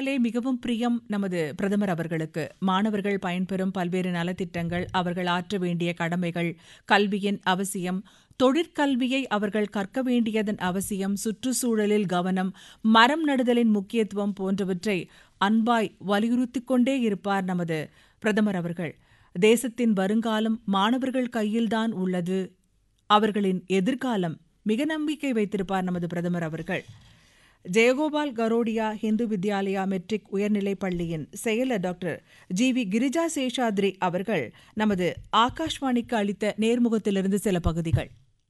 என்றாலே மிகவும் பிரியம் நமது பிரதமர் அவர்களுக்கு மாணவர்கள் பயன்பெறும் பல்வேறு நலத்திட்டங்கள் அவர்கள் ஆற்ற வேண்டிய கடமைகள் கல்வியின் அவசியம் தொழிற்கல்வியை அவர்கள் கற்க வேண்டியதன் அவசியம் சுற்றுச்சூழலில் கவனம் மரம் நடுதலின் முக்கியத்துவம் போன்றவற்றை அன்பாய் வலியுறுத்திக் கொண்டே இருப்பார் நமது பிரதமர் அவர்கள் தேசத்தின் வருங்காலம் மாணவர்கள் கையில்தான் உள்ளது அவர்களின் எதிர்காலம் மிக நம்பிக்கை வைத்திருப்பார் நமது பிரதமர் அவர்கள் ஜெயகோபால் கரோடியா இந்து வித்யாலயா மெட்ரிக் உயர்நிலைப் பள்ளியின் செயலர் doctor G V Girija Seshadri அவர்கள் நமது ஆகாஷ்வாணிக்கு அளித்த நேர்முகத்திலிருந்து சில பகுதிகள்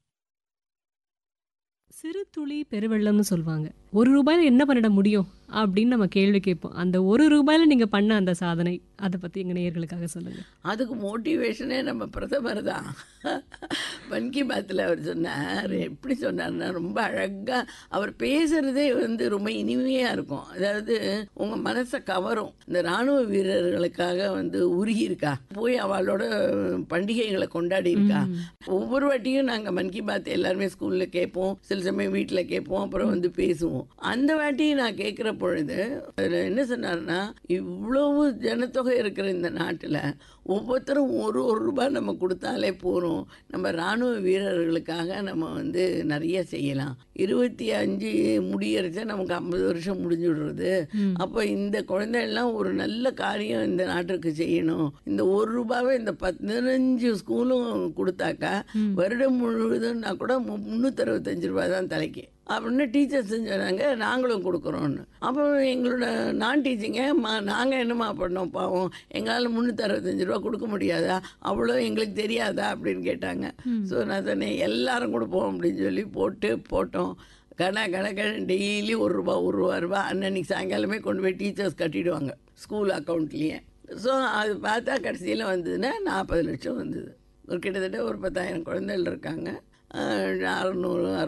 சிறு துளி பெருவெள்ளம்னு சொல்லுவாங்க ஒரு ரூபாயில என்ன பண்ணிட முடியும் அப்படின்னு நம்ம கேள்வி கேட்போம் அந்த ஒரு ரூபாயில நீங்க பண்ண அந்த சாதனை அதை பத்தி எங்க நேயர்களுக்காக சொல்லுங்க அதுக்கு மோட்டிவேஷனே நம்ம பிரதமர் தான் மன் கி பாத்தில் அவர் சொன்னார் எப்படி சொன்னார்னா ரொம்ப அழகாக அவர் பேசுகிறதே வந்து ரொம்ப இனிமையாக இருக்கும் அதாவது உங்கள் மனசை கவரும் இந்த இராணுவ வீரர்களுக்காக வந்து உருகி இருக்கா போய் அவளோட பண்டிகைகளை கொண்டாடி இருக்கா ஒவ்வொரு வாட்டியும் நாங்கள் மன் கி பாத் எல்லாருமே ஸ்கூலில் கேட்போம் சில சமயம் வீட்டில் கேட்போம் அப்புறம் வந்து பேசுவோம் அந்த வாட்டி நான் கேட்குற பொழுது அதில் என்ன சொன்னார்னா இவ்வளவு ஜனத்தொகை இருக்கிற இந்த நாட்டில் ஒவ்வொருத்தரும் ஒரு ஒரு ரூபாய் நம்ம கொடுத்தாலே போகிறோம் நம்ம இராணுவ வீரர்களுக்காக நம்ம வந்து நிறைய செய்யலாம் இருபத்தி அஞ்சு முடியறச்ச நமக்கு ஐம்பது வருஷம் முடிஞ்சு விடுறது அப்போ இந்த குழந்தைகள்லாம் ஒரு நல்ல காரியம் இந்த நாட்டிற்கு செய்யணும் இந்த ஒரு ரூபாவை இந்த பதினஞ்சு ஸ்கூலும் கொடுத்தாக்கா வருடம் முழுவதும்னா கூட முந்நூற்றி அறுபத்தஞ்சு ரூபாய் தான் தலைக்கு அப்படின்னு டீச்சர்ஸ் சொன்னாங்க நாங்களும் கொடுக்குறோன்னு அப்போ எங்களோட நான் டீச்சிங்க மா நாங்கள் என்னம்மா பண்ணோம் பாவம் எங்களால் முந்நூற்றி அறுபத்தஞ்சு ரூபா கொடுக்க முடியாதா அவ்வளோ எங்களுக்கு தெரியாதா அப்படின்னு கேட்டாங்க ஸோ நான் சொன்னேன் எல்லாரும் கொடுப்போம் அப்படின்னு சொல்லி போட்டு போட்டோம் கண கணக்கன் டெய்லி ஒரு ரூபா ஒரு ரூபா ரூபா அன்னன்னைக்கு சாயங்காலமே கொண்டு போய் டீச்சர்ஸ் கட்டிடுவாங்க ஸ்கூல் அக்கௌண்ட்லேயே ஸோ அது பார்த்தா கடைசியில் வந்ததுன்னா நாற்பது லட்சம் வந்தது ஒரு கிட்டத்தட்ட ஒரு பத்தாயிரம் குழந்தைகள் இருக்காங்க அறநூறு